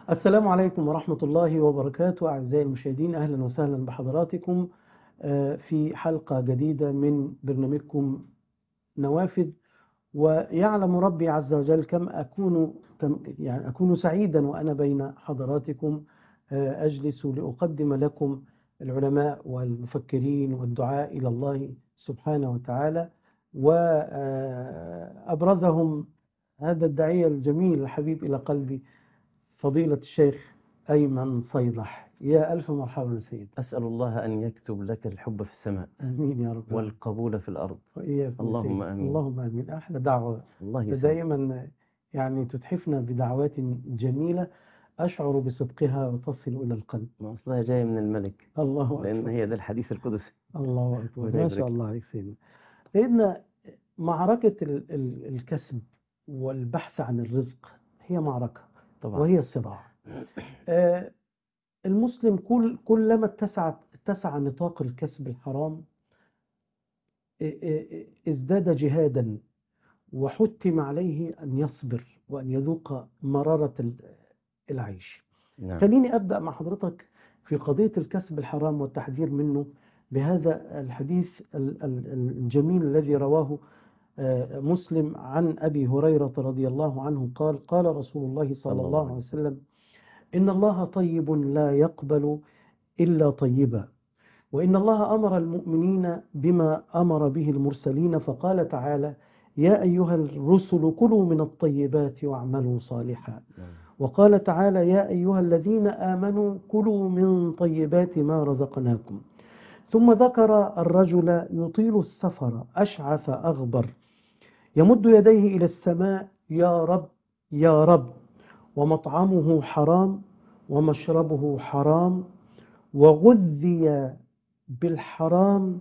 السلام عليكم ورحمة الله وبركاته أعزائي المشاهدين أهلا وسهلا بحضراتكم آه، في حلقة جديدة من برنامجكم نوافذ ويعلم ربي عز وجل كم أكون كم يعني أكون سعيدا وأنا بين حضراتكم آه، أجلس لأقدم لكم العلماء والمفكرين والدعاء إلى الله سبحانه وتعالى وأبرزهم هذا الداعية الجميل الحبيب إلى قلبي فضيلة الشيخ أيمن صيدح يا ألف مرحبا يا سيد أسأل الله أن يكتب لك الحب في السماء آمين يا رب والقبول في الأرض وإياكم يا اللهم سيد. آمين. اللهم آمين أحلى دعوة الله يسلمك دائما يعني تتحفنا بدعوات جميلة أشعر بصدقها وتصل إلى القلب ما أصلها جاية من الملك الله لأن أكبر هي ده الحديث القدسي الله أكبر ربنا ما شاء يبارك. الله عليك سيدنا سيدنا معركة ال- ال- الكسب والبحث عن الرزق هي معركة طبعا وهي الصراع آه، المسلم كل كلما اتسع اتسع نطاق الكسب الحرام آه، آه، آه، ازداد جهادا وحتم عليه أن يصبر وأن يذوق مرارة ال- العيش نعم خليني أبدأ مع حضرتك في قضية الكسب الحرام والتحذير منه بهذا الحديث ال- ال- الجميل الذي رواه آه، مسلم عن أبي هريرة رضي الله عنه قال قال رسول الله صلى الله عليه وسلم إن الله طيب لا يقبل إلا طيبا وإن الله أمر المؤمنين بما أمر به المرسلين فقال تعالى يا أيها الرسل كلوا من الطيبات واعملوا صالحا نعم. وقال تعالى يا أيها الذين آمنوا كلوا من طيبات ما رزقناكم ثم ذكر الرجل يطيل السفر أشعث أغبر يمد يديه إلى السماء يا رب يا رب ومطعمه حرام ومشربه حرام وغذي بالحرام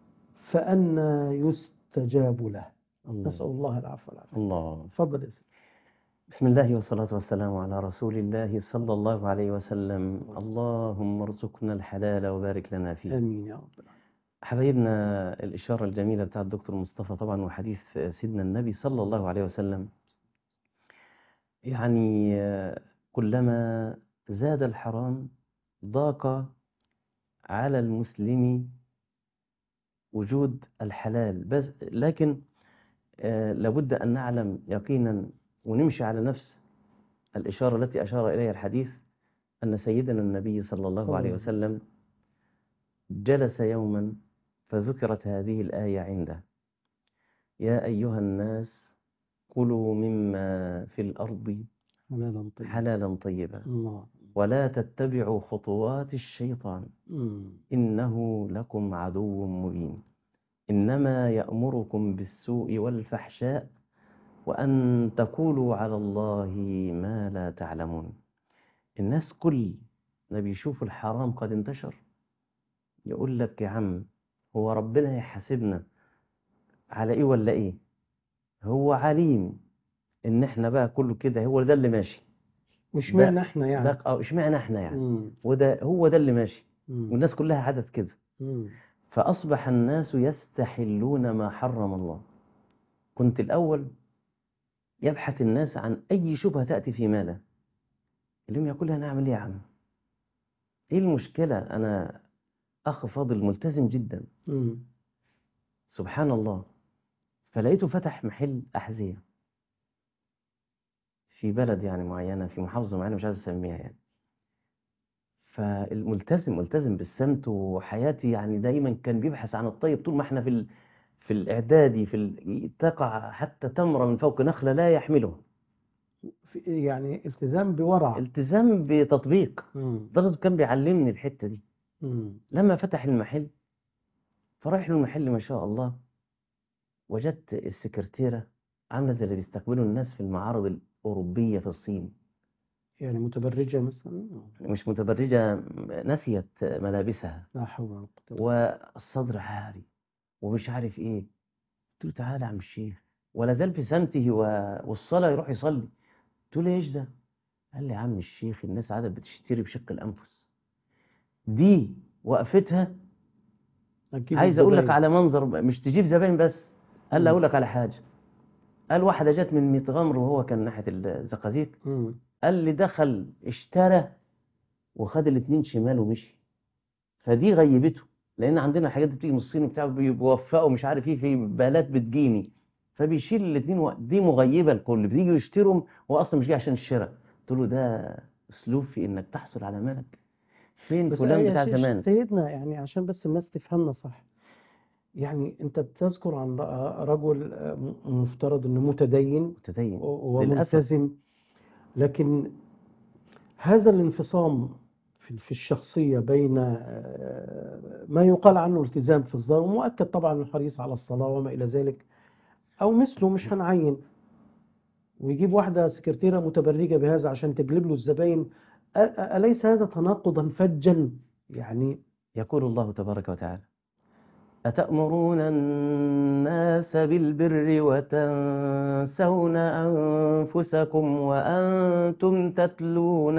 فأنى يستجاب له نسأل الله الله العفو والعافية الله تفضل يا سيدي بسم الله والصلاة والسلام على رسول الله صلى الله عليه وسلم اللهم ارزقنا الحلال وبارك لنا فيه آمين يا رب العالمين حبايبنا الإشارة الجميلة بتاع الدكتور مصطفى طبعا وحديث سيدنا النبي صلى الله عليه وسلم يعني آه، كلما زاد الحرام ضاق على المسلم وجود الحلال بس لكن آه، لابد أن نعلم يقينا ونمشي على نفس الإشارة التي أشار إليها الحديث أن سيدنا النبي صلى الله صلى عليه الله عليه وسلم جلس يوما فذكرت هذه الآية عنده يا أيها الناس كلوا مما في الأرض حلالا طيبا حلالا طيبا الله ولا تتبعوا خطوات الشيطان مم. إنه لكم عدو مبين إنما يأمركم بالسوء والفحشاء وأن تقولوا على الله ما لا تعلمون الناس كل ما بيشوف الحرام قد انتشر يقول لك يا عم هو ربنا يحاسبنا على ايه ولا ايه هو عليم ان احنا بقى كله كده هو ده اللي ماشي مش ده- معنى احنا يعني ده اه اشمعنى احنا يعني مم. وده هو ده اللي ماشي مم. والناس كلها عادت كده مم. فأصبح الناس يستحلون ما حرم الله كنت الأول يبحث الناس عن أي شبهة تأتي في ماله اليوم يقول لي أنا أعمل إيه يا عم إيه المشكلة أنا أخ فاضل ملتزم جدا مم. سبحان الله فلقيته فتح محل أحذية في بلد يعني معينة في محافظة معينة مش عايز أسميها يعني فالملتزم ملتزم بالسمت وحياتي يعني دايما كان بيبحث عن الطيب طول ما احنا في ال... في الإعدادي في ال... تقع حتى تمرة من فوق نخلة لا يحملها في- يعني التزام بورع التزام بتطبيق مم. درجة كان بيعلمني الحتة دي مم. لما فتح المحل فرايح له المحل ما شاء الله وجدت السكرتيرة عاملة زي اللي بيستقبلوا الناس في المعارض الأوروبية في الصين يعني متبرجة مثلا مش متبرجة نسيت ملابسها لا حول ولا قوة إلا بالله. والصدر عالي ومش عارف ايه قلت له تعالى يا عم الشيخ ولا زال في سمته و- والصلاة يروح يصلي قلت له ايش ده قال لي يا عم الشيخ الناس عادة بتشتري بشق الأنفس دي وقفتها أكيد عايز اقول لك الزباين. على منظر مش تجيب زباين بس قال لي مم. اقول لك على حاجة قال واحدة جت من ميت غمر وهو كان ناحية الزقازيق مم. اللي دخل اشترى وخد الاتنين شمال ومشي فدي غيبته لان عندنا الحاجات دي بتيجي من الصين وبتاع بيوفقوا مش عارف ايه في بالات بتجيني فبيشيل الاتنين و... دي مغيبه الكل بيجوا يشتروا هو اصلا مش جاي عشان الشراء قلت له ده اسلوب في انك تحصل على مالك فين بس فلان يا بتاع شيخ زمان سيدنا يعني عشان بس الناس تفهمنا صح يعني انت بتذكر عن بقى رجل آه، م- مفترض انه متدين متدين و- للأسف. وملتزم لكن هذا الانفصام في في الشخصية بين آه، ما يقال عنه التزام في الظاهر ومؤكد طبعا الحريص على الصلاة وما إلى ذلك أو مثله مش هنعين ويجيب واحدة سكرتيرة متبرجة بهذا عشان تجلب له الزباين أ- أ- أليس هذا تناقضا فجا يعني يقول الله تبارك وتعالى أتأمرون الناس بالبر وتنسون أنفسكم وأنتم تتلون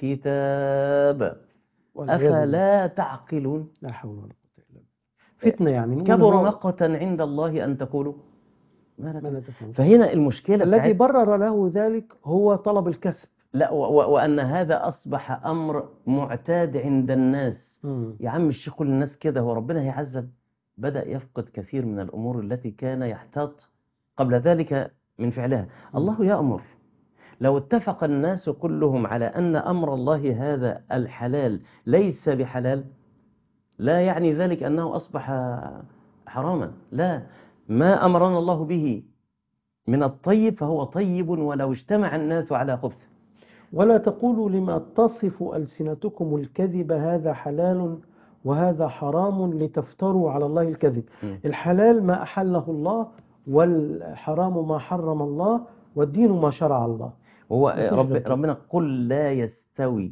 الكتاب والعياذ بالله. أفلا تعقلون لا حول ولا قوة إلا بالله فتنة يعني نقول كبر هو- مقتا عند الله أن تقولوا ما لا ما تفعلون. لا تفهم. فهنا المشكلة الذي بتاعت برر له ذلك هو طلب الكسب لا و- و- وأن هذا أصبح أمر معتاد عند الناس مم. يا عم الشيخ كل الناس كده هو ربنا هيعذب بدأ يفقد كثير من الأمور التي كان يحتاط قبل ذلك من فعلها الله يأمر لو اتفق الناس كلهم على أن أمر الله هذا الحلال ليس بحلال لا يعني ذلك أنه أصبح حراما لا ما أمرنا الله به من الطيب فهو طيب ولو اجتمع الناس على خبث ولا تقولوا لما تصف ألسنتكم الكذب هذا حلال وهذا حرام لتفتروا على الله الكذب مم. الحلال ما أحله الله والحرام ما حرم الله والدين ما شرع الله هو مفيش رب غير كده. ربنا قل لا يستوي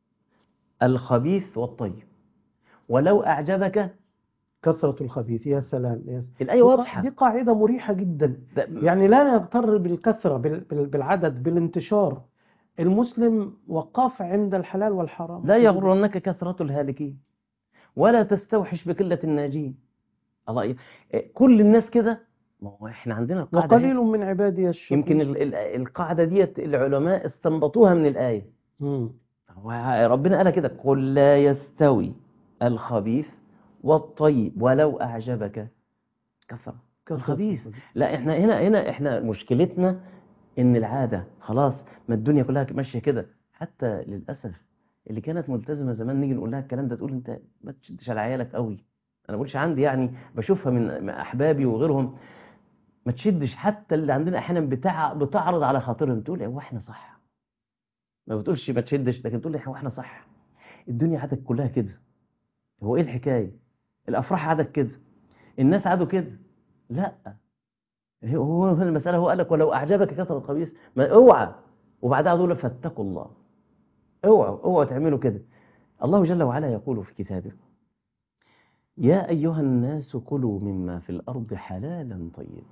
الخبيث والطيب ولو أعجبك كثرة الخبيث يا سلام يا سلام. الآية واضحة دي قاعدة مريحة جدا ده- يعني لا نغتر بالكثرة بال- بال- بالعدد بالانتشار المسلم وقف عند الحلال والحرام لا يغرنك كثرة الهالكين ولا تستوحش بقلة الناجين الله ي- كل الناس كده ما هو احنا عندنا القاعدة وقليل دي. من عبادي الشكور يمكن ال- ال- القاعدة ديت العلماء استنبطوها من الآية مم. هو ربنا قال كده قل لا يستوي الخبيث والطيب ولو أعجبك كثرة كثرة الخبيث لا احنا هنا هنا احنا مشكلتنا ان العاده خلاص ما الدنيا كلها ماشيه كده حتى للاسف اللي كانت ملتزمه زمان نيجي نقول لها الكلام ده تقول انت ما تشدش على عيالك قوي انا ما بقولش عندي يعني بشوفها من من احبابي وغيرهم ما تشدش حتى اللي عندنا احيانا بتاع بتعرض على خاطرهم تقول هو احنا صح ما بتقولش ما تشدش لكن تقول هو احنا صح الدنيا عادت كلها كده هو ايه الحكايه الافراح عادت كده الناس عادوا كده لا هو هو المسألة هو قال لك ولو أعجبك كثرة الخبيث ما اوعى وبعدها دول فاتقوا الله اوعوا اوعوا تعملوا كده الله جل وعلا يقول في كتابه يا أيها الناس كلوا مما في الأرض حلالا طيبا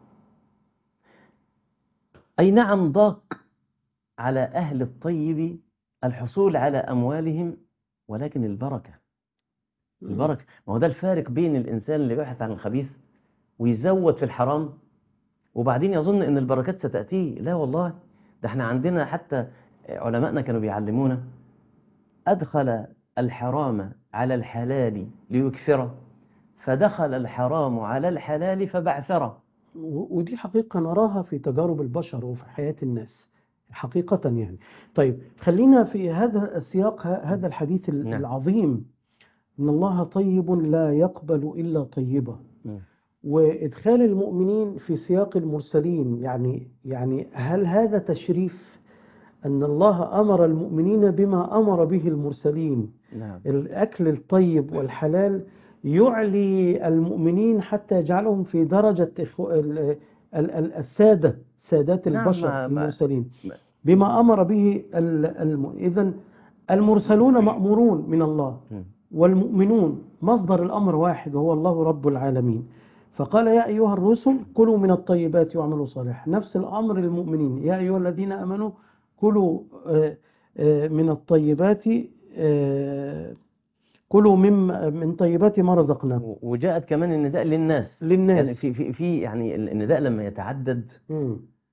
أي نعم ضاق على أهل الطيب الحصول على أموالهم ولكن البركة البركة ما هو ده الفارق بين الإنسان اللي بيبحث عن الخبيث ويزود في الحرام وبعدين يظن ان البركات ستأتيه لا والله ده احنا عندنا حتى علماءنا كانوا بيعلمونا أدخل الحرام على الحلال ليكثره فدخل الحرام على الحلال فبعثره و- ودي حقيقة نراها في تجارب البشر وفي حياة الناس حقيقة يعني طيب خلينا في هذا السياق ه- هذا الحديث ال- نعم. العظيم إن الله طيب لا يقبل إلا طيبا وإدخال المؤمنين في سياق المرسلين يعني يعني هل هذا تشريف أن الله أمر المؤمنين بما أمر به المرسلين نعم الأكل الطيب والحلال يعلي المؤمنين حتى يجعلهم في درجة إخو- ال- ال- ال- السادة سادات نعم، البشر ما- ما- المرسلين ما- بما أمر به إذا المرسلون مأمورون من الله مم. والمؤمنون مصدر الأمر واحد وهو الله رب العالمين فقال يا أيها الرسل كلوا من الطيبات واعملوا صالحا نفس الأمر للمؤمنين يا أيها الذين آمنوا كلوا آه، آه، من الطيبات آه، كلوا من من طيبات ما رزقناكم و- وجاءت كمان النداء للناس للناس يعني في في في يعني النداء لما يتعدد مم.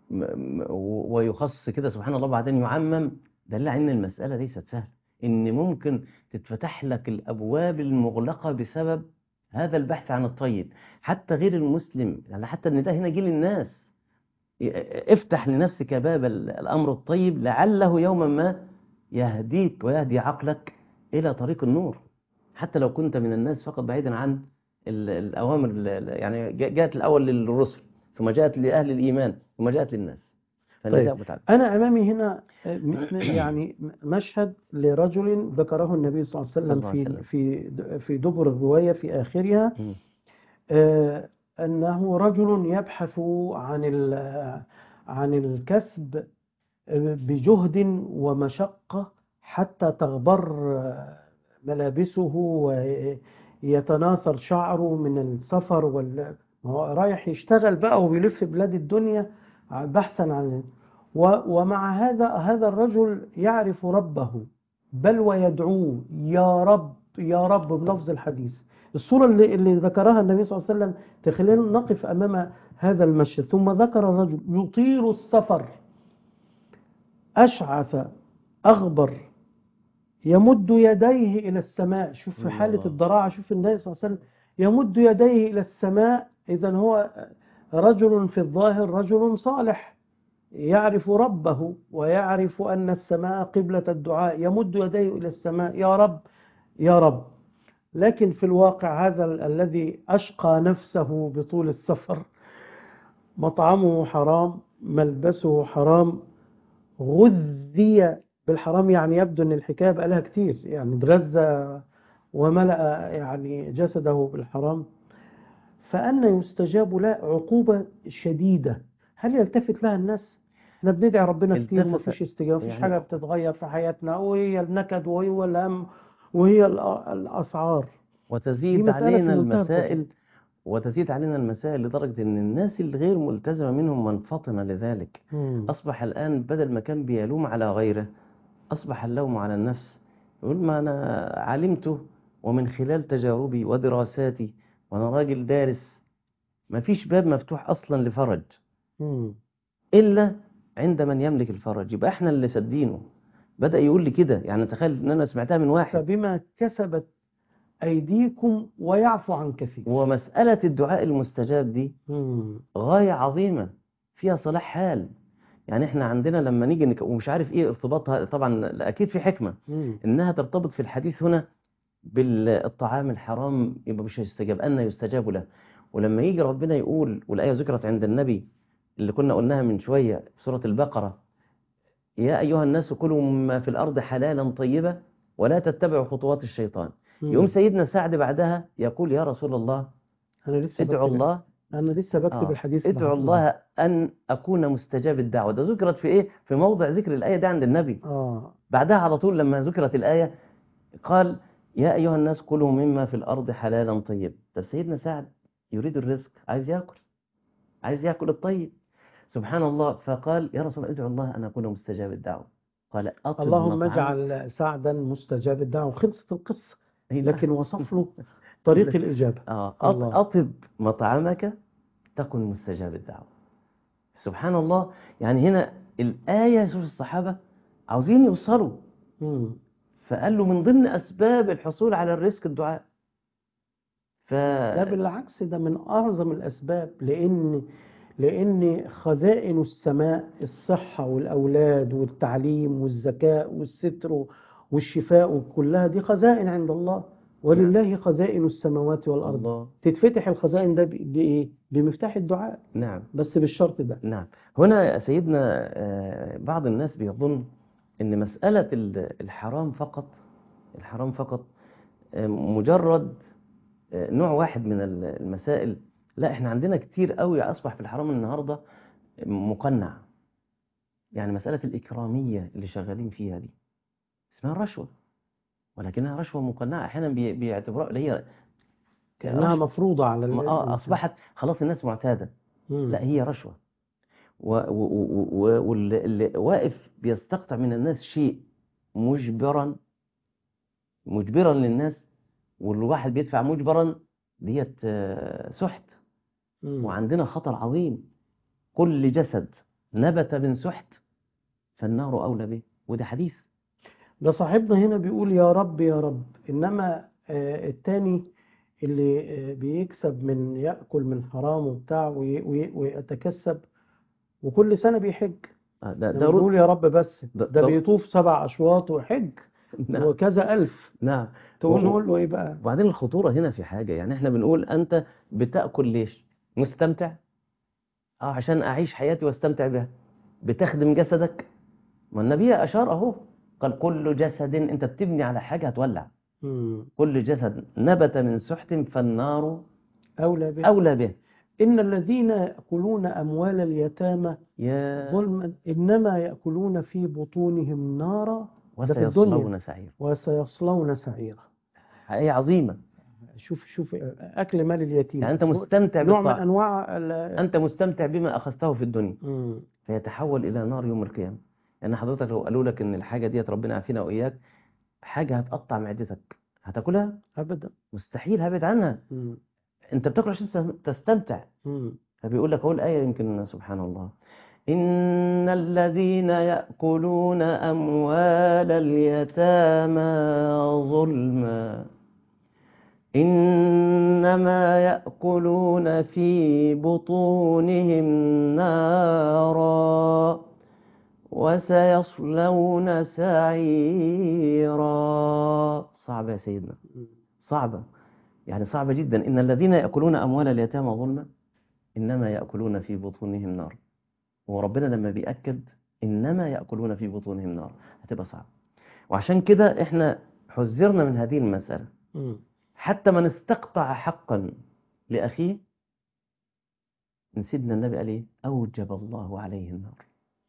م- م- و- ويخص كده سبحان الله بعدين يعمم دل على ان المساله ليست سهله ان ممكن تتفتح لك الابواب المغلقه بسبب هذا البحث عن الطيب حتى غير المسلم يعني حتى ان ده هنا جيل الناس ي- افتح لنفسك باب ال- الامر الطيب لعله يوما ما يهديك ويهدي عقلك الى طريق النور حتى لو كنت من الناس فقط بعيدا عن ال- الاوامر ال- ال- يعني جاء- جاءت الاول للرسل ثم جاءت لاهل الايمان ثم جاءت للناس فالنداء متعدد أنا أمامي هنا آه، م- م- يعني مشهد لرجل ذكره النبي صلى الله عليه صلى وسلم الله عليه في وسلم. في في دبر الرواية في آخرها مم. آه، أنه رجل يبحث عن ال- عن الكسب آه، بجهد ومشقة حتى تغبر آه، ملابسه ويتناثر شعره من السفر وال هو رايح يشتغل بقى وبيلف بلاد الدنيا بحثا عن و- ومع هذا هذا الرجل يعرف ربه بل ويدعوه يا رب يا رب بلفظ الحديث الصورة اللي, اللي ذكرها النبي صلى الله عليه وسلم تخلينا نقف أمام هذا المشهد ثم ذكر الرجل يطيل السفر أشعث أغبر يمد يديه إلى السماء شوف في حالة الله. الضراعة شوف النبي صلى الله عليه وسلم يمد يديه إلى السماء إذا هو رجل في الظاهر رجل صالح يعرف ربه ويعرف أن السماء قبلة الدعاء يمد يديه إلى السماء يا رب يا رب لكن في الواقع هذا ال- الذي أشقى نفسه بطول السفر مطعمه حرام ملبسه حرام غذي بالحرام يعني يبدو أن الحكاية بقى لها كتير يعني اتغذى وملأ يعني جسده بالحرام فأن يستجاب له عقوبة شديدة هل يلتفت لها الناس؟ احنا بندعي ربنا كتير التفت- ومفيش استجابة مفيش يعني- حاجة بتتغير في حياتنا وهي النكد وهي الهم وهي الأ- الأسعار دي وتزيد مسألة علينا في منتهى المسائل الخطورة. وتزيد علينا المسائل لدرجة ان الناس الغير ملتزمة منهم منفطنة لذلك مم. أصبح الآن بدل ما كان بيلوم على غيره أصبح اللوم على النفس يقول ما أنا علمته ومن خلال تجاربي ودراساتي وأنا راجل دارس ما فيش باب مفتوح أصلا لفرج مم. إلا عند من يملك الفرج يبقى إحنا اللي سدينه بدأ يقول لي كده يعني تخيل إن أنا سمعتها من واحد فبما كسبت أيديكم ويعفو عن كثير ومسألة الدعاء المستجاب دي مم. غاية عظيمة فيها صلاح حال يعني احنا عندنا لما نيجي نك... ومش عارف ايه ارتباطها طبعا اكيد في حكمة مم. انها ترتبط في الحديث هنا بالطعام الحرام يبقى مش هيستجاب أن يستجاب له ولما يجي ربنا يقول والآية ذكرت عند النبي اللي كنا قلناها من شوية في سورة البقرة يا أيها الناس كلوا مما في الأرض حلالا طيبا ولا تتبعوا خطوات الشيطان مم. يقوم سيدنا سعد بعدها يقول يا رسول الله أنا لسه ادعو بكتب الله أنا لسه بكتب آه. الحديث ادعو بعد. الله أن أكون مستجاب الدعوة ده ذكرت في إيه في موضع ذكر الآية ده عند النبي آه بعدها على طول لما ذكرت الآية قال يا أيها الناس كلوا مما في الأرض حلالا طيب طب سيدنا سعد يريد الرزق عايز يأكل عايز يأكل الطيب سبحان الله فقال يا رسول الله ادعو الله أن أكون مستجاب الدعوة قال أطب اللهم مطعم- اجعل سعدا مستجاب الدعوة خلصت القصة إيه ده؟ لكن وصف له طريق الإجابة آه أط- الله. أطب مطعمك تكن مستجاب الدعوة سبحان الله يعني هنا الآية شوف الصحابة عاوزين يوصلوا مم. فقال له من ضمن أسباب الحصول على الرزق الدعاء ف لا بالعكس ده من أعظم الأسباب لأن لأن خزائن السماء الصحة والأولاد والتعليم والذكاء والستر والشفاء كلها دي خزائن عند الله ولله خزائن السماوات والأرض الله تتفتح الخزائن ده ب- بإيه؟ بمفتاح الدعاء نعم بس بالشرط ده نعم هنا يا سيدنا آه، بعض الناس بيظن ان مسألة ال- الحرام فقط الحرام فقط آه، مجرد آه، نوع واحد من ال- المسائل لا احنا عندنا كتير قوي اصبح في الحرام النهاردة مقنع يعني مسألة الإكرامية اللي شغالين فيها دي اسمها رشوة ولكنها رشوة مقنعة أحيانا بي- بيعتبروها اللي هي كأنها رشوة. مفروضة على ال- آه الإنسان. أصبحت خلاص الناس معتادة مم. لا هي رشوة و- و- و- و- واللي اللي واقف بيستقطع من الناس شيء مجبرا مجبرا للناس والواحد بيدفع مجبرا ديت آه، سحت مم. وعندنا خطر عظيم كل جسد نبت من سحت فالنار أولى به وده حديث ده صاحبنا هنا بيقول يا رب يا رب إنما آه، التاني اللي آه، بيكسب من يأكل من حرام وبتاع وي- وي- ويتكسب وكل سنة بيحج آه، ده ده ده رد بيقول يا رب بس ده- ده ده- بيطوف سبع أشواط وحج نعم وكذا ألف نعم تقول و- نقول له إيه بقى وبعدين الخطورة هنا في حاجة يعني احنا بنقول أنت بتأكل ليش مستمتع اه عشان أعيش حياتي واستمتع بها بتخدم جسدك ما النبي أشار أهو قال كل جسد أنت بتبني على حاجة هتولع مم. كل جسد نبت من سحت فالنار أولى به أولى به إن الذين يأكلون أموال اليتامى يا ظلما إنما يأكلون في بطونهم نارا ده في الدنيا. وسيصلون سعير وسيصلون سعيرا حقيقة عظيمة شوف شوف أكل مال اليتيم يعني أنت مستمتع نوع من بالطاعة أنواع ال- أنت مستمتع بما أخذته في الدنيا مم. فيتحول إلى نار يوم القيامة يعني حضرتك لو قالوا لك إن الحاجة ديت ربنا يعافينا وإياك حاجة هتقطع معدتك هتاكلها أبدا مستحيل هبعد عنها مم. أنت بتاكل عشان تس- تستمتع مم. فبيقول لك هو الآية يمكن سبحان الله إن الذين يأكلون أموال اليتامى ظلما إنما يأكلون في بطونهم نارا وسيصلون سعيرا صعبة يا سيدنا مم. صعبة يعني صعبة جدا إن الذين يأكلون أموال اليتامى ظلما إنما يأكلون في بطونهم نار وربنا لما بيأكد إنما يأكلون في بطونهم نار هتبقى صعبة وعشان كده إحنا حذرنا من هذه المسألة مم. حتى من استقطع حقا لأخيه من سيدنا النبي قال إيه أوجب الله عليه النار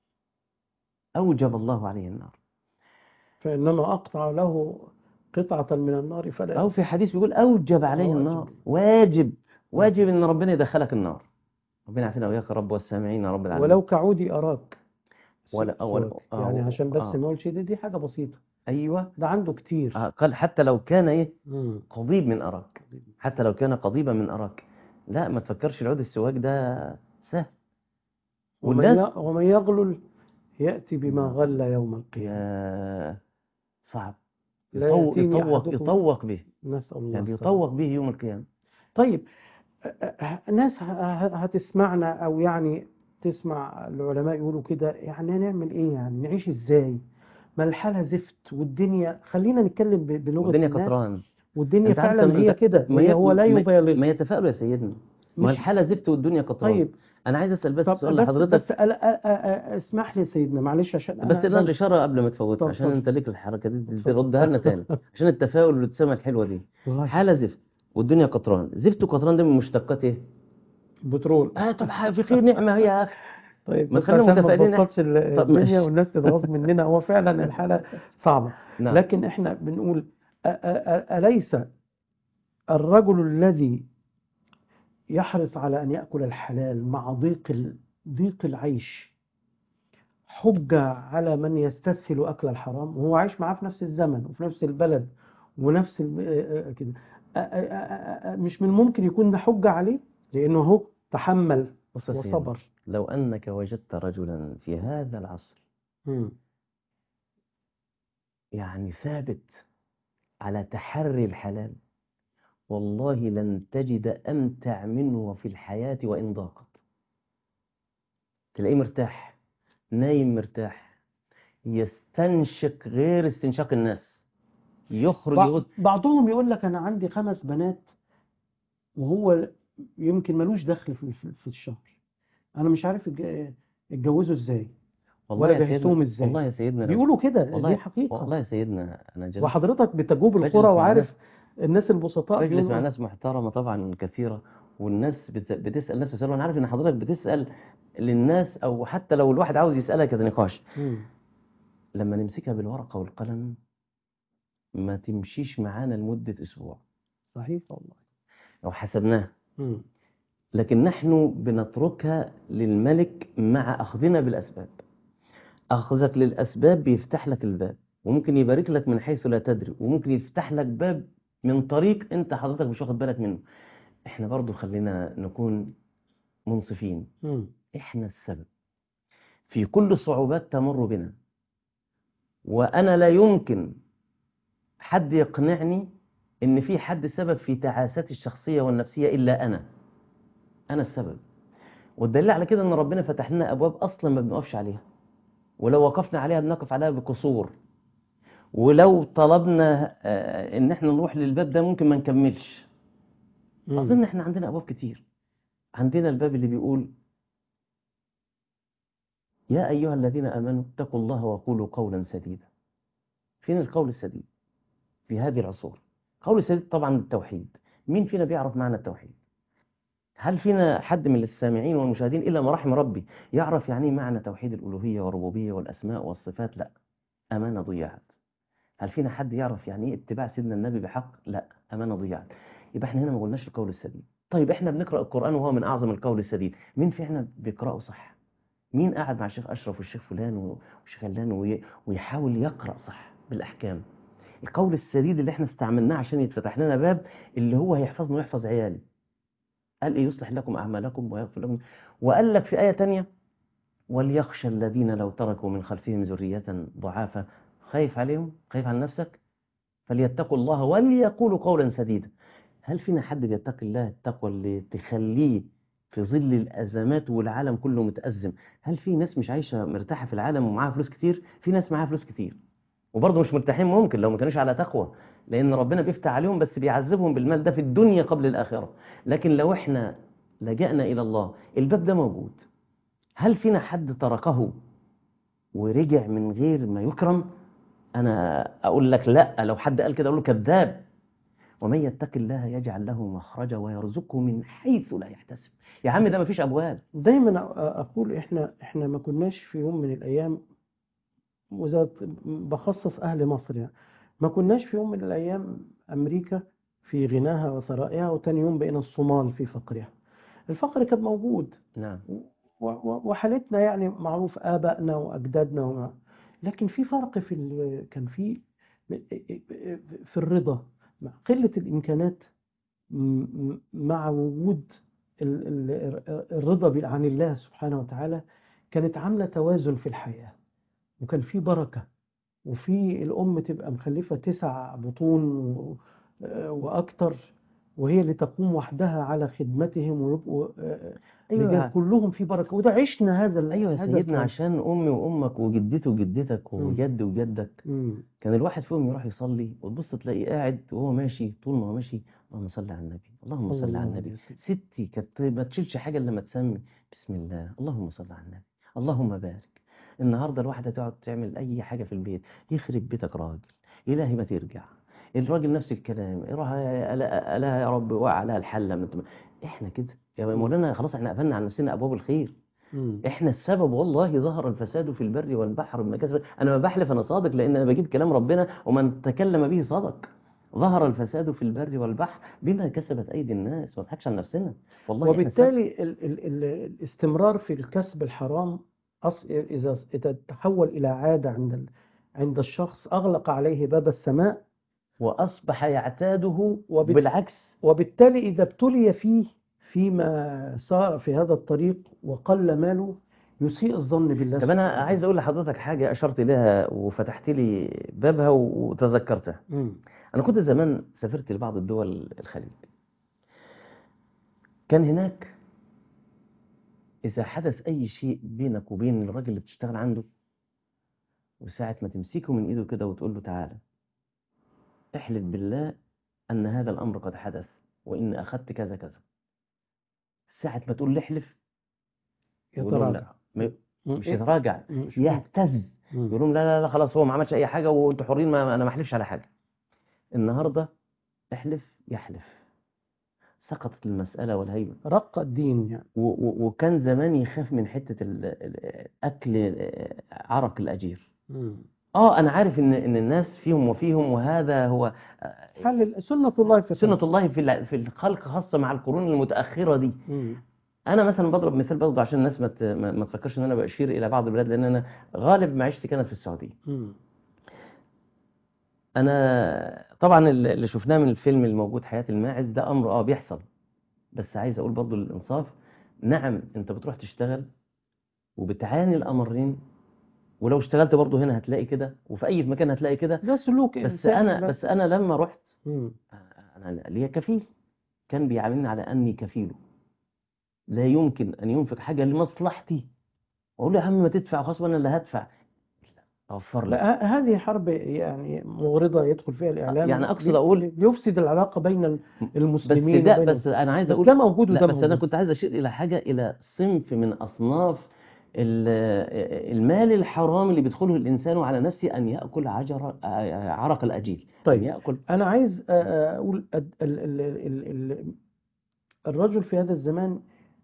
أوجب الله عليه النار فإنما أقطع له قطعة من النار فلا أو في حديث بيقول أوجب عليه واجب. النار واجب واجب إن ربنا يدخلك النار ربنا يعافينا وإياك يا رب والسامعين يا رب العالمين ولو كعودي أراك ولا- ولا- سواك. آه، يعني عشان بس آه. ما اقولش دي دي حاجة بسيطة أيوه ده عنده كتير آه، قال حتى لو كان إيه مم. قضيب من أراك حتى لو كان قضيبا من أراك لا ما تفكرش العود السواك ده سهل ومن والناس ي- ومن يغلل يأتي بما غل يوم القيامة يا صعب لا يطوق يأتيني يطوق أحدكم- يطوق به نسأل الله يعني السلامة. يطوق به يوم القيامة طيب أ- أ- ناس ه- ه- هتسمعنا أو يعني تسمع العلماء يقولوا كده يعني هنعمل إيه يعني نعيش إزاي ما الحالة زفت والدنيا خلينا نتكلم ب- بلغة والدنيا الناس قطران والدنيا أنت عارف فعلا أنت- هي كده ما هي ي- هو لا ما- يبالغ ما يتفائلوا يا سيدنا ما مش الحالة زفت والدنيا قطران طيب أنا عايز أسأل بس طب سؤال بس لحضرتك بس ألا- أ- أ- أ- اسمح لي يا سيدنا معلش عشان بس أنا لا الإشارة قبل ما تفوت طب- عشان طب. أنت ليك الحركة دي اتفضل. تردها لنا تاني عشان التفاؤل والابتسامة الحلوة دي والله حالة زفت والدنيا قطران زفت وقطران ده من مشتقات إيه؟ بترول آه طب ح- في خير نعمة هي يا أخي طيب ما بس تخلينا عشان ما متفائلين تبسطش ال- طب الدنيا ماشي. والناس تتغاظ مننا هو فعلا الحالة صعبة نعم لكن احنا بنقول أ- أ- أ- أليس الرجل الذي يحرص على أن يأكل الحلال مع ضيق ال- ضيق العيش حجة على من يستسهل أكل الحرام وهو عايش معاه في نفس الزمن وفي نفس البلد ونفس ال- آه، آه، كده آه، آه، آه، آه، مش من ممكن يكون ده حجة عليه لأنه هو تحمل بص يا سيدنا وصبر لو أنك وجدت رجلا في هذا العصر مم. يعني ثابت على تحري الحلال والله لن تجد أمتع منه في الحياة وإن ضاقت تلاقيه مرتاح نايم مرتاح يستنشق غير استنشاق الناس يخرج بع- يغز بعضهم يقول لك أنا عندي خمس بنات وهو يمكن ملوش دخل في في- في الشهر أنا مش عارف يتج- يتجوزوا إزاي والله ولا يا بيحسوهم سيدنا إزاي والله يا سيدنا لو- بيقولوا كده والله دي حقيقة والله يا سيدنا أنا جلست وحضرتك بتجوب بجلس القرى مع وعارف ناس الناس البسطاء بجلس مع بيقولوا ناس محترمة طبعا كثيرة والناس بت- بتسأل نفس السؤال وأنا عارف إن حضرتك بتسأل للناس أو حتى لو الواحد عاوز يسألها كنقاش مم. لما نمسكها بالورقة والقلم ما تمشيش معانا لمدة أسبوع صحيح والله لو حسبناها مم. لكن نحن بنتركها للملك مع أخذنا بالأسباب أخذك للأسباب بيفتح لك الباب وممكن يبارك لك من حيث لا تدري وممكن يفتح لك باب من طريق أنت حضرتك مش واخد بالك منه إحنا برضو خلينا نكون منصفين مم. إحنا السبب في كل الصعوبات تمر بنا وأنا لا يمكن حد يقنعني إن في حد سبب في تعاساتي الشخصية والنفسية إلا أنا أنا السبب والدليل على كده إن ربنا فتح لنا أبواب أصلا ما بنقفش عليها ولو وقفنا عليها بنقف عليها بقصور ولو طلبنا آه، إن إحنا نروح للباب ده ممكن ما نكملش مم. أظن إحنا عندنا أبواب كتير عندنا الباب اللي بيقول يا أيها الذين آمنوا اتقوا الله وقولوا قولا سديدا فين القول السديد في هذه العصور قول السديد طبعا التوحيد مين فينا بيعرف معنى التوحيد هل فينا حد من السامعين والمشاهدين إلا ما رحم ربي يعرف يعني إيه معنى توحيد الألوهية والربوبية والأسماء والصفات لا أمانة ضيعت هل فينا حد يعرف يعني إيه اتباع سيدنا النبي بحق لا أمانة ضيعت يبقى احنا هنا ما قلناش القول السديد طيب احنا بنقرأ القرآن وهو من أعظم القول السديد مين فينا بيقرأه صح مين قاعد مع الشيخ أشرف والشيخ فلان والشيخ علان وي- ويحاول يقرأ صح بالأحكام القول السديد اللي احنا استعملناه عشان يتفتح لنا باب اللي هو هيحفظنا ويحفظ عيالي قال إيه يصلح لكم أعمالكم ويغفر لكم وقال لك في آية تانية وليخشى الذين لو تركوا من خلفهم ذرية ضعافا خايف عليهم خايف على نفسك فليتقوا الله وليقولوا قولا سديدا هل فينا حد بيتقي الله التقوى اللي تخليه في ظل الأزمات والعالم كله متأزم هل في ناس مش عايشة مرتاحة في العالم ومعاها فلوس كتير في ناس معاها فلوس كتير وبرضه مش مرتاحين ممكن لو ما كانوش على تقوى لأن ربنا بيفتح عليهم بس بيعذبهم بالمال ده في الدنيا قبل الآخرة لكن لو احنا لجأنا إلى الله الباب ده موجود هل فينا حد تركه ورجع من غير ما يكرم أنا أقول لك لا لو حد قال كده أقول له كذاب ومن يتق الله يجعل له مخرجا ويرزقه من حيث لا يحتسب يا عم ده مفيش أبواب دايما أ- أقول إحنا إحنا ما كناش في يوم من الأيام وإذا بخصص أهل مصر يعني ما كناش في يوم من الأيام أمريكا في غناها وثرائها وتاني يوم بقينا الصومال في فقرها الفقر كان موجود نعم و- و- وحالتنا يعني معروف آبائنا وأجدادنا وما لكن في فرق في ال- كان في في الرضا مع قلة الإمكانات م- م- مع وجود ال- ال- الرضا بال- عن الله سبحانه وتعالى كانت عاملة توازن في الحياة وكان في بركة وفي الأم تبقى مخلفة تسع بطون و- وأكتر وهي اللي تقوم وحدها على خدمتهم ويبقوا آه، رجال أيوة كلهم في بركة وده عشنا هذا ال- أيوة يا هذا سيدنا الكلام. عشان أمي وأمك وجدتي وجدتك وجد وجدك مم. كان الواحد فيهم يروح يصلي وتبص تلاقيه قاعد وهو ماشي طول ما هو ماشي اللهم صل على النبي اللهم صلى صل على الله النبي عليه وسلم. ستي كانت ما تشيلش حاجة إلا لما تسمي بسم الله اللهم صل على النبي اللهم بارك النهارده الواحدة تقعد تعمل أي حاجة في البيت يخرب بيتك راجل إلهي ما ترجع الراجل نفس الكلام يروح ألا ألا يا رب وقع عليها الحلة ما انت- إحنا كده يا مولانا خلاص إحنا قفلنا على نفسنا أبواب الخير مم. احنا السبب والله ظهر الفساد في البر والبحر بما كسبت انا ما بحلف انا صادق لان انا بجيب كلام ربنا ومن تكلم به صدق ظهر الفساد في البر والبحر بما كسبت ايدي الناس ما نضحكش على نفسنا والله احنا السبب. وبالتالي ال ال ال الاستمرار في الكسب الحرام أص... إذا إذا تحول إلى عادة عند ال... عند الشخص أغلق عليه باب السماء واصبح يعتاده وبت- بالعكس وبالتالي إذا ابتلي فيه فيما صار في هذا الطريق وقل ماله يسيء الظن بالله طب انا سبحانه عايز اقول لحضرتك حاجه اشرت اليها وفتحت لي بابها وتذكرتها مم. أنا كنت زمان سافرت لبعض الدول الخليج كان هناك إذا حدث أي شيء بينك وبين الراجل اللي بتشتغل عنده وساعة ما تمسكه من إيده كده وتقول له تعالى احلف بالله أن هذا الأمر قد حدث وإن أخذت كذا كذا ساعة ما تقول له احلف يقول لهم يتراجع لا ما- مم. مش يتراجع مم. يهتز مم. يقول لهم لا لا لا خلاص هو ما عملش اي حاجه وانتوا حرين ما انا ما احلفش على حاجه النهارده احلف يحلف سقطت المساله والهيبه رق الدين يعني و- و- وكان زمان يخاف من حته ال- ال- اكل عرق الاجير مم. اه انا عارف ان ان الناس فيهم وفيهم وهذا هو حل سنة الله في سنه الله في الع- في الخلق خاصه مع القرون المتاخره دي مم. انا مثلا بضرب مثال برضه عشان الناس ما ت- ما ما تفكرش ان انا بشير الى بعض البلاد لان انا غالب معيشتي كانت في السعوديه مم. انا طبعا اللي شفناه من الفيلم الموجود حياة الماعز ده امر اه بيحصل بس عايز اقول برضو للانصاف نعم انت بتروح تشتغل وبتعاني الامرين ولو اشتغلت برضه هنا هتلاقي كده وفي اي مكان هتلاقي كده ده سلوك بس إنساني انا بس بس انا لما رحت مم. انا ليا كفيل كان بيعاملني على اني كفيله لا يمكن ان ينفق حاجه لمصلحتي اقول له يا عم ما تدفع خلاص وانا اللي هدفع لا اوفر لك لا ه- هذه حرب يعني مغرضة يدخل فيها الإعلام يعني أقصد لي- أقول- ليفسد العلاقة بين ال- بس المسلمين ده وبين بس انا عايز بس اقول ده موجود لا وده بس انا موجود كنت عايز اشير الى حاجه الى صنف من اصناف ال- المال الحرام اللي بيدخله الانسان على نفسه ان ياكل عجر عرق الاجيل ان طيب ياكل أنا عايز أ- أ- أقول ال- ال- ال- ال- ال- الرجل في هذا الزمان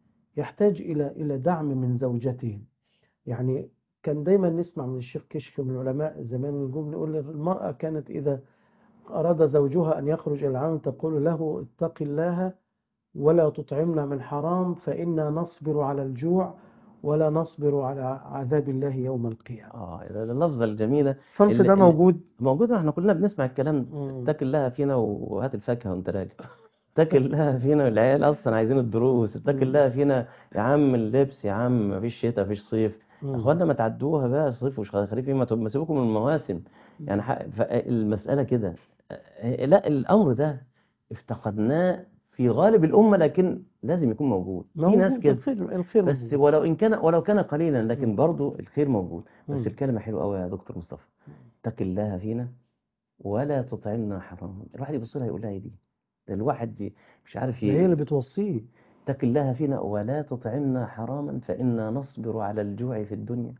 يحتاج إلى إلى دعم من زوجته يعني كان دايما نسمع من الشيخ كشك من علماء زمان يقول نقول المرأة كانت إذا أراد زوجها أن يخرج إلى العالم تقول له اتق الله ولا تطعمنا من حرام فإنا نصبر على الجوع ولا نصبر على عذاب الله يوم القيامة اه ده اللفظه الجميله فانت اللي- ده اللي- موجود موجوده احنا كلنا بنسمع الكلام ده مم. اتق الله فينا وهات الفاكهه وانت راجع اتق الله فينا والعيال اصلا عايزين الدروس اتق مم. الله فينا يا عم اللبس يا عم مفيش شتاء مفيش صيف يا مم. اخوانا ما تعدوها بقى صيف وش خريف إيه، ما تب- ما سيبكم من المواسم يعني ح- فالمسألة كده آه، لا الأمر ده افتقدناه في غالب الأمة لكن لازم يكون موجود في ناس موجود كده الخير الخير بس موجود. ولو إن كان ولو كان قليلا لكن مم. برضو الخير موجود بس مم. الكلمة حلوة قوي يا دكتور مصطفى اتق الله فينا ولا تطعمنا حراما الواحد يبص لها يقول لها إيه دي ده الواحد دي مش عارف ده هي ي- اللي بتوصيه اتق الله فينا ولا تطعمنا حراما فإنا نصبر على الجوع في الدنيا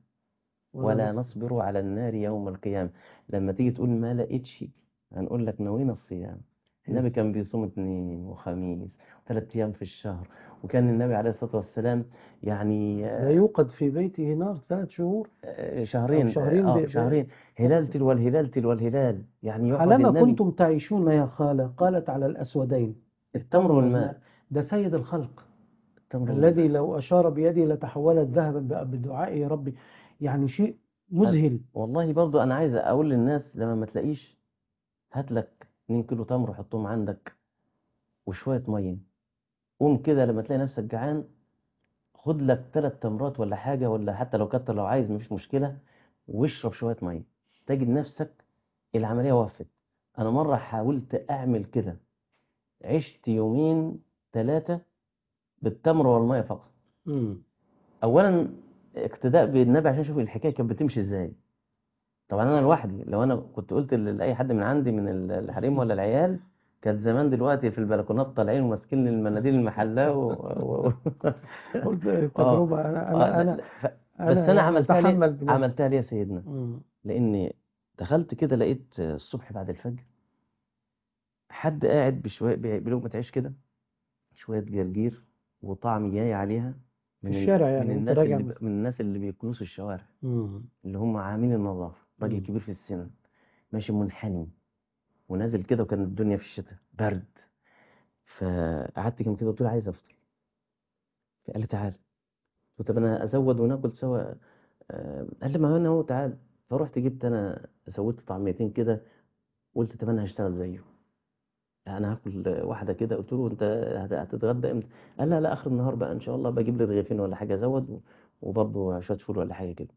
ولا نص- نصبر على النار يوم القيامة لما تيجي تقول ما لقيتش هنقول لك نوينا الصيام النبي يس. كان بيصوم اثنين وخميس ثلاث أيام في الشهر وكان النبي عليه الصلاة والسلام يعني لا يوقد في بيته نار ثلاث شهور آه، شهرين أو شهرين آه ب- ب- شهرين هلال تلو الهلال تلو الهلال يعني يقعد على ما النبي كنتم تعيشون يا خالة قالت على الأسودين التمر والماء ده سيد الخلق التمر والماء الذي لو أشار بيده لتحولت ذهبا ب- بدعائه يا ربي يعني شيء مذهل والله برضو أنا عايز أقول للناس لما ما تلاقيش هات لك 2 كيلو تمر وحطهم عندك وشوية مية قوم كده لما تلاقي نفسك جعان خد لك ثلاث تمرات ولا حاجة ولا حتى لو كتر لو عايز مفيش مشكلة واشرب شوية مية تجد نفسك العملية وقفت أنا مرة حاولت أعمل كده عشت يومين ثلاثة بالتمر والمية فقط مم. أولا اقتداء بالنبي عشان أشوف الحكاية كانت بتمشي إزاي طبعا أنا لوحدي لو أنا كنت قلت لأي حد من عندي من الحريم ولا العيال كانت زمان دلوقتي في البلكونات طالعين وماسكين المناديل المحلاة و... و... قلت التجربة أنا أنا آه، أنا, لا، ف... بس أنا يعني عملتها ليه أتحمل بنفسي. عملتها ليه يا سيدنا مم. لأني دخلت كده لقيت الصبح بعد الفجر حد قاعد بشوية ب- بلقمة عيش كده شوية جرجير وطعم جاي عليها في من ال- الشارع يعني من أنت الناس راجع اللي مس- ب... من الناس اللي بيكنسوا الشوارع مم. اللي هم عاملين النظافة راجل مم. كبير في السن ماشي منحني ونازل كده وكان الدنيا في الشتاء برد فقعدت كم كده قلت له عايز افطر فقال لي تعال قلت له طب انا ازود وناكل سوا آه، قال لي ما انا اهو تعال فرحت جبت انا زودت طعميتين كده قلت طب انا هشتغل زيه انا هاكل واحده كده قلت له انت هت- هتتغدى امتى قال لا لا اخر النهار بقى ان شاء الله بجيب لي رغيفين ولا حاجه ازود و- وبرضه شويه فول ولا حاجه كده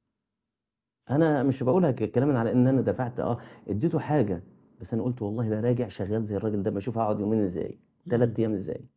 انا مش بقولها ك- كلاما على ان انا دفعت اه اديته حاجه بس انا قلت والله ده راجع شغال زي الراجل ده بشوف هقعد يومين ازاي ثلاث ايام ازاي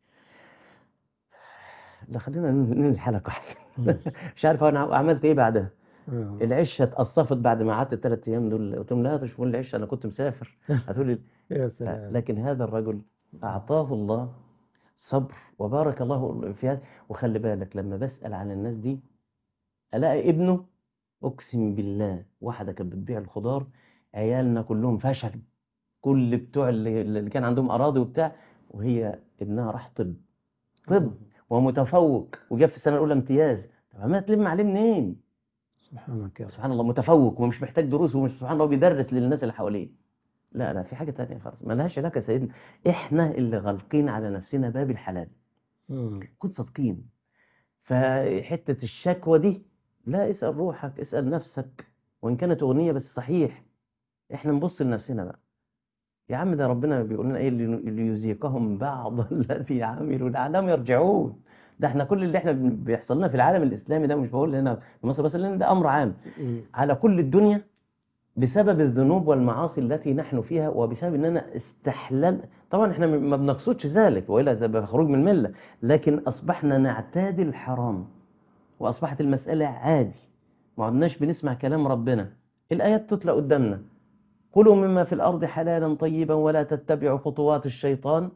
لا خلينا ننهي الحلقه احسن مم. مش عارف انا عملت ايه بعدها آه. العشه اتقصفت بعد ما قعدت الثلاث ايام دول قلت لهم لا تشوفون العشه انا كنت مسافر هتقول لي يا ف- سلام لكن هذا الرجل أعطاه الله صبر وبارك الله في هذا وخلي بالك لما بسأل عن الناس دي ألاقي ابنه أقسم بالله واحدة كانت بتبيع الخضار عيالنا كلهم فشل كل بتوع اللي, اللي كان عندهم أراضي وبتاع وهي ابنها راح طب طب ومتفوق وجاب في السنة الأولى امتياز طب ما تلم عليه منين؟ سبحانك يا رب سبحان الله متفوق ومش محتاج دروس ومش سبحان الله بيدرس للناس اللي حواليه لا لا في حاجة تانية خالص ما لهاش علاقة يا سيدنا احنا اللي غالقين على نفسنا باب الحلال مم. كن صادقين فحتة الشكوى دي لا اسأل روحك اسأل نفسك وإن كانت أغنية بس صحيح احنا نبص لنفسنا بقى يا عم ده ربنا بيقول لنا ايه لي- ليذيقهم بعض الذي عملوا لعلهم يرجعون ده احنا كل اللي احنا بن- بيحصل لنا في العالم الاسلامي ده مش بقول هنا في مصر بس لان ده امر عام مم. على كل الدنيا بسبب الذنوب والمعاصي التي نحن فيها وبسبب اننا استحلل طبعا احنا ما بنقصدش ذلك والا ده بقى خروج من المله لكن اصبحنا نعتاد الحرام واصبحت المساله عادي ما عدناش بنسمع كلام ربنا الايات تتلى قدامنا كلوا مما في الارض حلالا طيبا ولا تتبعوا خطوات الشيطان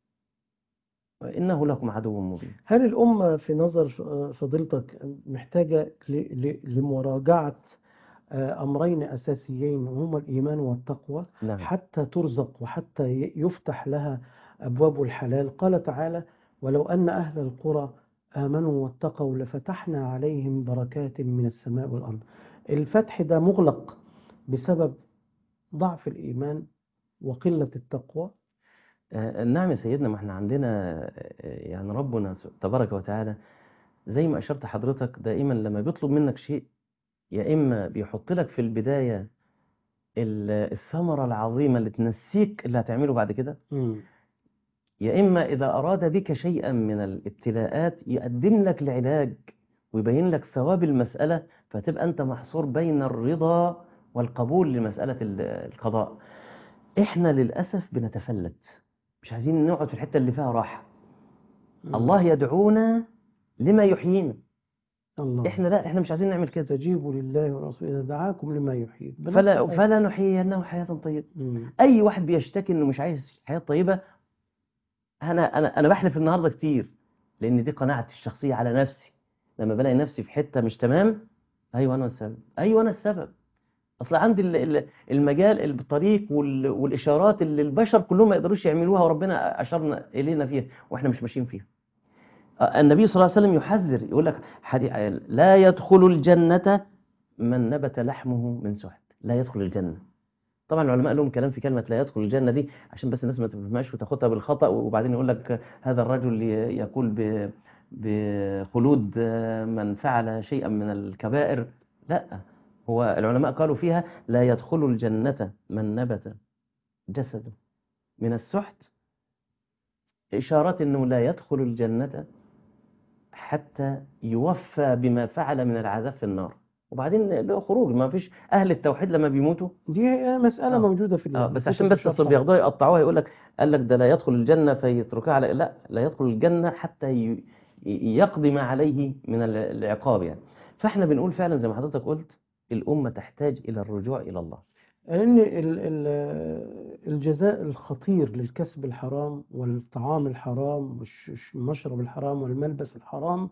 انه لكم عدو مبين هل الأمة في نظر آه، فضيلتك محتاجة ل- ل- لمراجعة آه، أمرين أساسيين وهما الإيمان والتقوى نعم حتى ترزق وحتى ي- يفتح لها أبواب الحلال قال تعالى ولو أن أهل القرى آمنوا واتقوا لفتحنا عليهم بركات من السماء والأرض الفتح ده مغلق بسبب ضعف الإيمان وقلة التقوى آه، نعم يا سيدنا ما احنا عندنا آه، يعني ربنا تبارك وتعالى زي ما أشرت حضرتك دائما لما بيطلب منك شيء يا إما بيحط لك في البداية ال- الثمرة العظيمة اللي تنسيك اللي هتعمله بعد كده مم. يا إما إذا أراد بك شيئا من الابتلاءات يقدم لك العلاج ويبين لك ثواب المسألة فتبقى أنت محصور بين الرضا والقبول لمسألة ال- القضاء إحنا للأسف بنتفلت مش عايزين نقعد في الحتة اللي فيها راحة مم. الله يدعونا لما يحيينا الله إحنا لا إحنا مش عايزين نعمل كده استجيبوا لله ورسوله إذا دعاكم لما يحييك بنفس فلا الآية. فلا نحيينه حياة طيبة مم. أي واحد بيشتكي إنه مش عايز حياة طيبة أنا أنا أنا بحلف النهاردة كتير لأن دي قناعتي الشخصية على نفسي لما بلاقي نفسي في حتة مش تمام أيوه أنا السبب أيوه أنا السبب أصل عندي ال- ال- المجال الطريق وال- والإشارات اللي البشر كلهم ما يقدروش يعملوها وربنا أشرنا إلينا فيها وإحنا مش ماشيين فيها آه، النبي صلى الله عليه وسلم يحذر يقول لك حدي- لا يدخل الجنة من نبت لحمه من سحت لا يدخل الجنة طبعا العلماء لهم كلام في كلمة لا يدخل الجنة دي عشان بس الناس ما تفهمهاش وتاخدها بالخطأ وبعدين يقول لك هذا الرجل ي- يقول ب- بخلود آه، من فعل شيئا من الكبائر لا هو العلماء قالوا فيها لا يدخل الجنة من نبت جسده من السحت إشارة أنه لا يدخل الجنة حتى يوفى بما فعل من العذاب في النار وبعدين له خروج ما فيش أهل التوحيد لما بيموتوا دي مسألة آه. موجودة في اه ال- بس كتب عشان بس الشرح. اصل بياخدوها يقطعوها يقول لك قال لك ده لا يدخل الجنه فيتركها على لا لا يدخل الجنه حتى ي- ي- يقضي ما عليه من ال- العقاب يعني فاحنا بنقول فعلا زي ما حضرتك قلت الامه تحتاج الى الرجوع الى الله لأن ال- ال- الجزاء الخطير للكسب الحرام والطعام الحرام والمشرب الحرام والملبس الحرام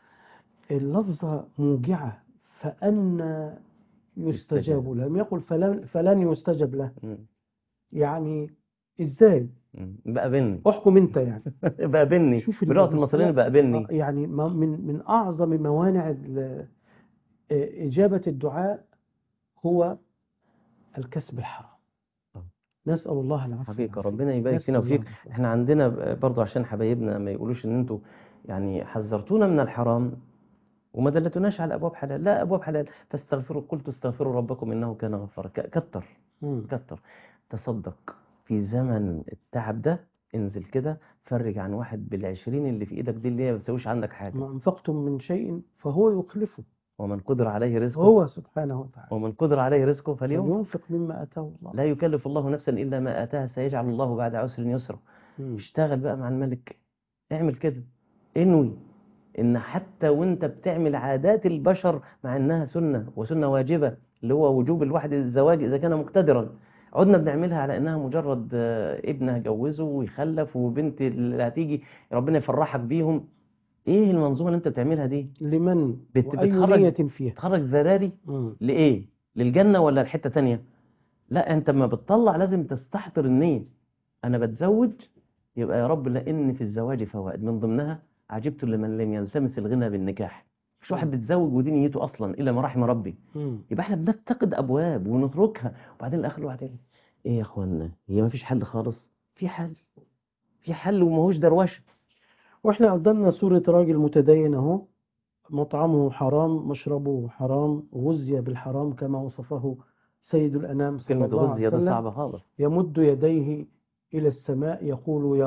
اللفظة موجعة فأن يستجاب يستجاب. له لم يقل فلن, فلن يستجب له مم. يعني إزاي مم. بقى بني احكم أنت يعني بقى بني شوف ال- بلغه المصريين بقى بني آه، يعني ما- من من أعظم موانع ال- آه، إجابة الدعاء هو الكسب الحرام آه. نسأل الله العافية حقيقه والعافية. ربنا يبارك نسأل فينا الله وفيك العافية. احنا عندنا برضه عشان حبايبنا ما يقولوش ان انتوا يعني حذرتونا من الحرام وما دلتوناش على ابواب حلال لا ابواب حلال فاستغفروا قلت استغفروا ربكم انه كان غفارا ك- كتر مم. كتر تصدق في زمن التعب ده انزل كده فرج عن واحد بالعشرين اللي في ايدك دي اللي هي ما بتسويش عندك حاجة ما أنفقتم من شيء فهو يخلفه ومن قدر عليه رزقه هو سبحانه وتعالى ومن قدر عليه رزقه فلينفق فلينفق مما آتاه الله لا يكلف الله نفسا الا ما اتاها سيجعل الله بعد عسر يسرا مم. اشتغل بقى مع الملك اعمل كده انوي ان حتى وانت بتعمل عادات البشر مع انها سنة وسنة واجبة اللي هو وجوب الواحد الزواج اذا كان مقتدرا عدنا بنعملها على انها مجرد آه، ابن هجوزه ويخلف وبنت اللي هتيجي ربنا يفرحك بيهم ايه المنظومة اللي انت بتعملها دي لمن بت- وأي بتخرج- نية فيها تخرج ذراري مم. لايه للجنة ولا لحتة تانية لا انت ما بتطلع لازم تستحضر النية انا بتزوج يبقى يا رب لان في الزواج فوائد من ضمنها عجبت لمن لم يلتمس الغنى بالنكاح مش واحد بيتزوج ودي نيته اصلا الا ما رحم ربي مم. يبقى احنا بنفتقد ابواب ونتركها وبعدين الاخر الواحد يقول ايه يا اخوانا هي ما فيش حل خالص في حل في حل وماهوش دروشه واحنا قدامنا صورة راجل متدين اهو مطعمه حرام مشربه حرام غزي بالحرام كما وصفه سيد الأنام صلى كلمه الله عليه غزيه ده وسلم صعبه خالص يمد يديه إلى السماء يقول يا رب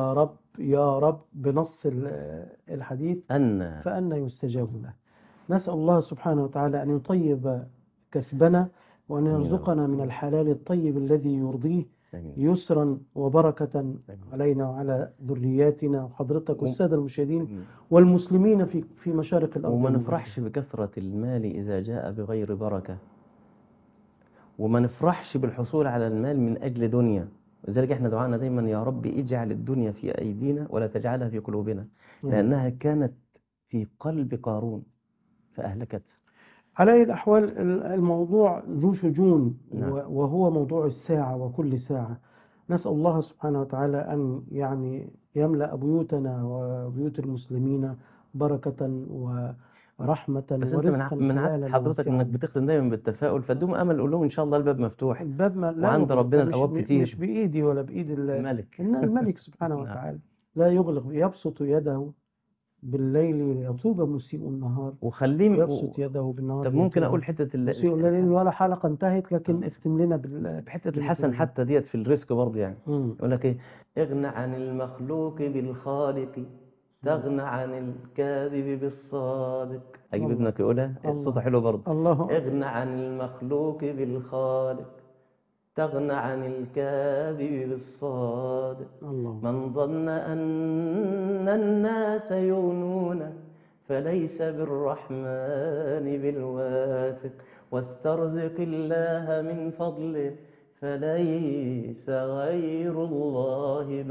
يا رب بنص ال- الحديث أن فأنا يستجاب له نسأل الله سبحانه وتعالى أن يطيب كسبنا وأن آمين يا رب. يرزقنا من الحلال الطيب الذي يرضيه آمين. يسرا وبركة آمين. علينا وعلى ذرياتنا وحضرتك و- والسادة المشاهدين آمين. والمسلمين في في مشارق الأرض وما والمغرب. نفرحش بكثرة المال إذا جاء بغير بركة وما نفرحش بالحصول على المال من أجل دنيا لذلك احنا دعانا دايما يا رب اجعل الدنيا في أيدينا ولا تجعلها في قلوبنا مم. لأنها كانت في قلب قارون فأهلكته على أي الأحوال ال- الموضوع ذو شجون نعم. و- وهو موضوع الساعة وكل ساعة نسأل الله سبحانه وتعالى أن يعني يملأ بيوتنا وبيوت المسلمين بركة ورحمة بس انت من ورزقا ع- من عادة حلالا حضرتك واسعا. انك بتختم دايما بالتفاؤل فادوم امل قول لهم ان شاء الله الباب مفتوح الباب ما لا وعند يغلق. ربنا مش- الأبواب مش- كتير. مش بإيدي ولا بإيد ال- الملك إن الملك سبحانه نعم. وتعالى لا يغلق يبسط يده بالليل ليطوب مسيء النهار وخليه ويبسط يده بالنهار طب ممكن ليطوب اقول حته ال- مسيء الليل ولا حلقة انتهت لكن آه. اختم لنا بال بحته الحسن حتى ديت في الرزق برضه يعني مم. يقول لك ايه اغنى عن المخلوق بالخالق تغنى عن الكاذب بالصادق اجيب الله. ابنك يقولها الله. صوته حلو برضه الله اغنى عن المخلوق بالخالق تغنى عن الكاذب بالصادق الله من ظن أن الناس يغنون فليس بالرحمن بالواثق واسترزق الله من فضله فليس غير الله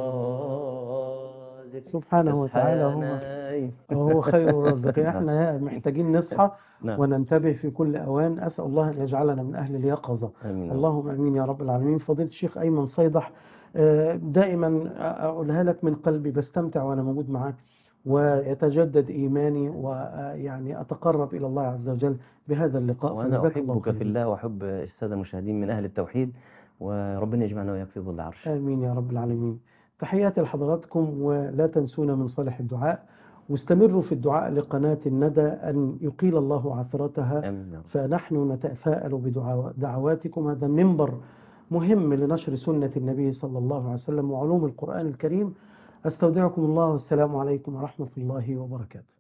بالرازق سبحانه وتعالى هو أصحانا. هو خير الرازقين احنا محتاجين نصحى نعم وننتبه في كل اوان اسال الله ان يجعلنا من اهل اليقظه آمين اللهم امين يا رب العالمين فضيله الشيخ ايمن صيدح آه، دائما اقولها لك من قلبي بستمتع وانا موجود معك ويتجدد ايماني ويعني اتقرب الى الله عز وجل بهذا اللقاء وأنا فجزاك الله أحبك في خيرا. الله وأحب السادة المشاهدين من أهل التوحيد وربنا يجمعنا وإياك في ظل عرشه آمين يا رب العالمين تحياتي لحضراتكم ولا تنسونا من صالح الدعاء واستمروا في الدعاء لقناة الندى أن يقيل الله عثرتها آمين يا رب. فنحن نتفاءل بدعواتكم هذا منبر مهم لنشر سنة النبي صلى الله عليه وسلم وعلوم القرآن الكريم أستودعكم الله والسلام عليكم ورحمة الله وبركاته